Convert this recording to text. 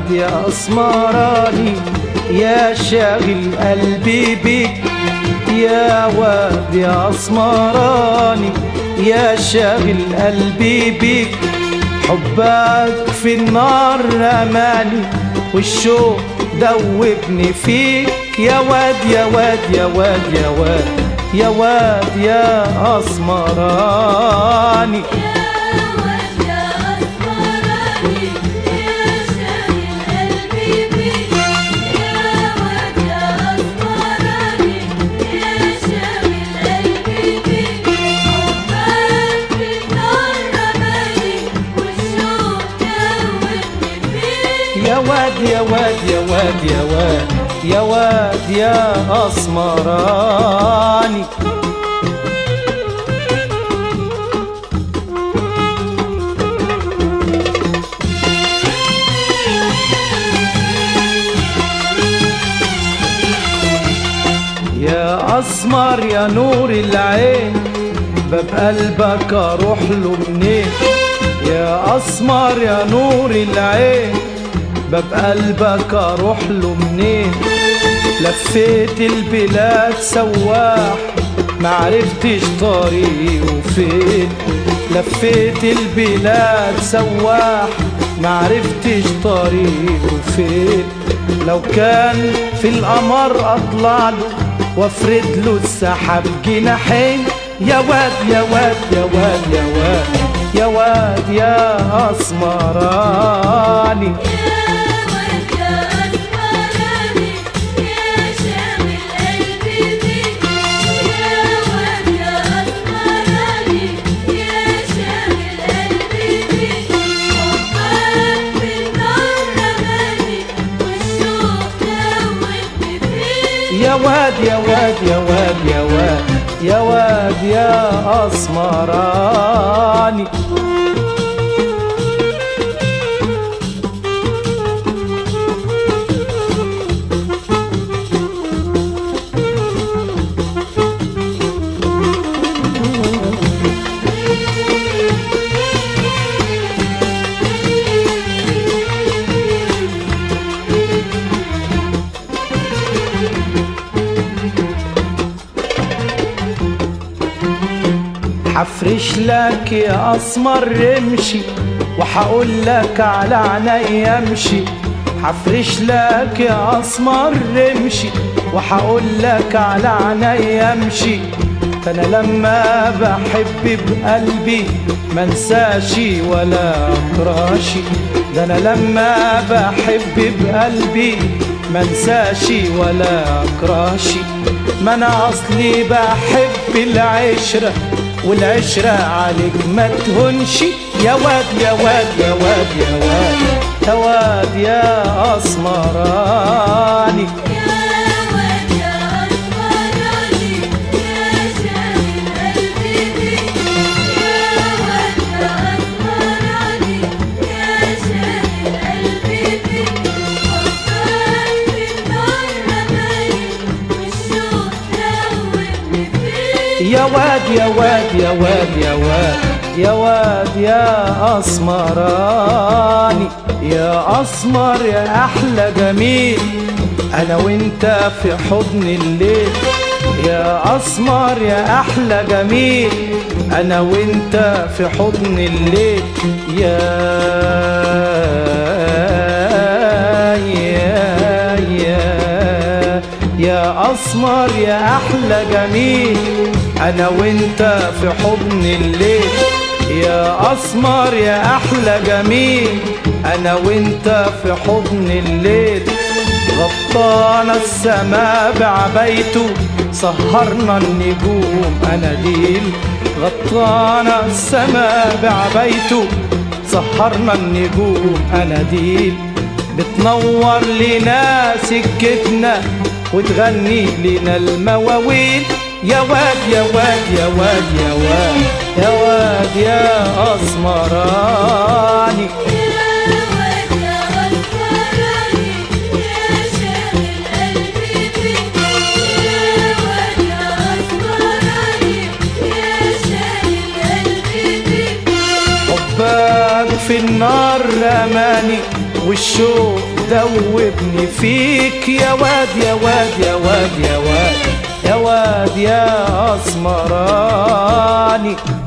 واد يا اسمراني يا شاغل قلبي بيك يا واد يا اسمراني يا شاغل قلبي بيك حبك في النار رماني والشوق دوبني فيك يا واد يا واد يا واد يا واد يا واد يا اسمراني يا واد يا واد يا واد يا واد يا واد يا اسمراني يا اسمر يا نور العين باب قلبك اروح له منين يا اسمر يا نور العين باب قلبك اروح له منين لفيت البلاد سواح معرفتش طريقه فين لفيت البلاد سواح معرفتش طريقه فين لو كان في القمر اطلع له وافرد له السحاب جناحين يا واد يا واد يا واد يا واد يا واد يا اسمراني يا واد يا واد يا واد يا واد يا واد يا اسمراني حفرش لك يا اسمر امشي وحقول لك على عينيا امشي حفرش لك يا اسمر امشي وحقول لك على عينيا امشي انا لما بحب بقلبي منساشي ولا اكرهشي ده انا لما بحب بقلبي منساشي ولا اكرهشي ما انا اصلي بحب العشره والعشرة عليك ما تهونش يا واد يا واد يا واد يا واد يا واد يا اسمراني يا واد يا واد يا واد يا واد يا واد يا اسمراني يا اسمر يا احلى جميل انا وانت في حضن الليل يا اسمر يا احلى جميل انا وانت في حضن الليل يا يا يا يا اسمر يا احلى جميل انا وانت في حضن الليل يا اسمر يا احلى جميل انا وانت في حضن الليل غطانا السماء بعبيته سهرنا النجوم اناديل غطانا السماء بعبيته سهرنا النجوم اناديل بتنور لنا سكتنا وتغني لنا المواويل يا واد يا واد يا واد يا واد يا واد يا اسمراني حبك في النار رماني والشوق مدوبني فيك يا واد يا واد يا واد يا واد يا واد يا اسمراني